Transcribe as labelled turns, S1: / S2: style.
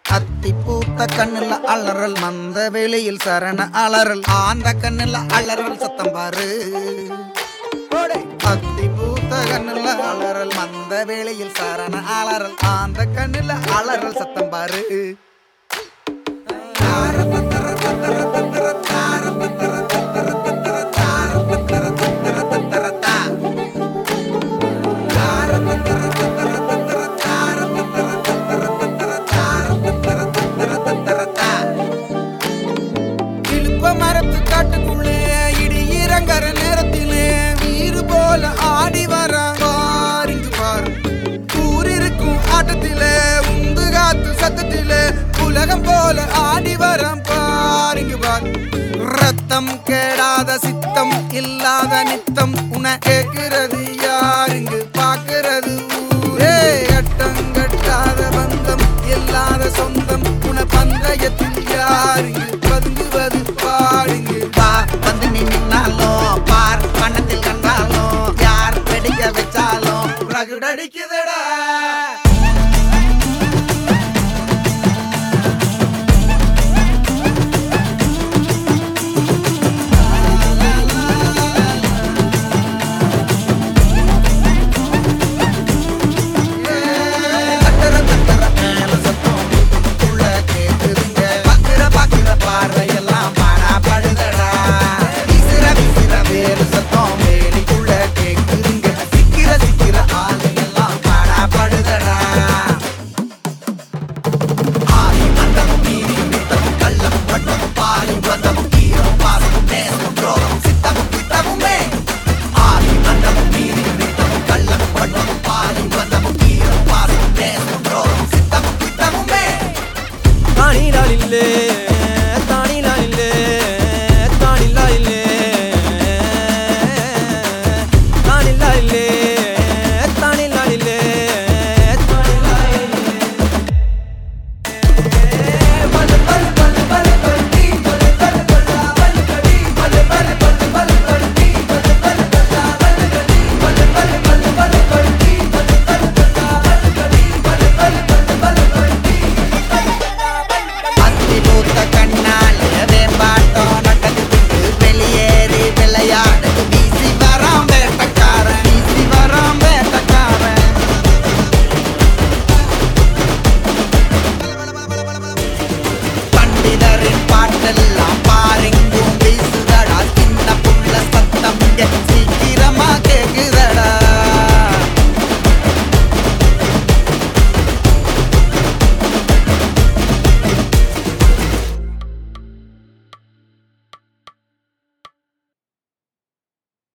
S1: அத்தி பூத்த கண்ணுல அலறல் மந்த வெளியில் சரண அலறல் ஆந்த கண்ணுல அலறல் சத்தம் பாரு அத்தி பூத்த கண்ணுல அலறல் மந்த வேளையில் சரண அலறல் ஆந்த கண்ணுல அலறல் சத்தம் பாரு இழுப்ப மரத்து காட்டுக்குள்ளே இடி இறங்குற நேரத்திலே வீறு போல ஆடி வர பாருங்க பாரு ஊரிருக்கும் ஆட்டத்திலே உந்து காத்து சத்தத்திலே உலகம் போல ஆடி வர பாருங்க பாரு ரத்தம் கேடாத சித்தம் இல்லாத நித்தம் உன கேட்கிறது யாருங்க பாக்குறது ஊரே அட்டங்கட்டாத பந்தம் இல்லாத சொந்தம் உன பந்தயத்தில் யாருங்க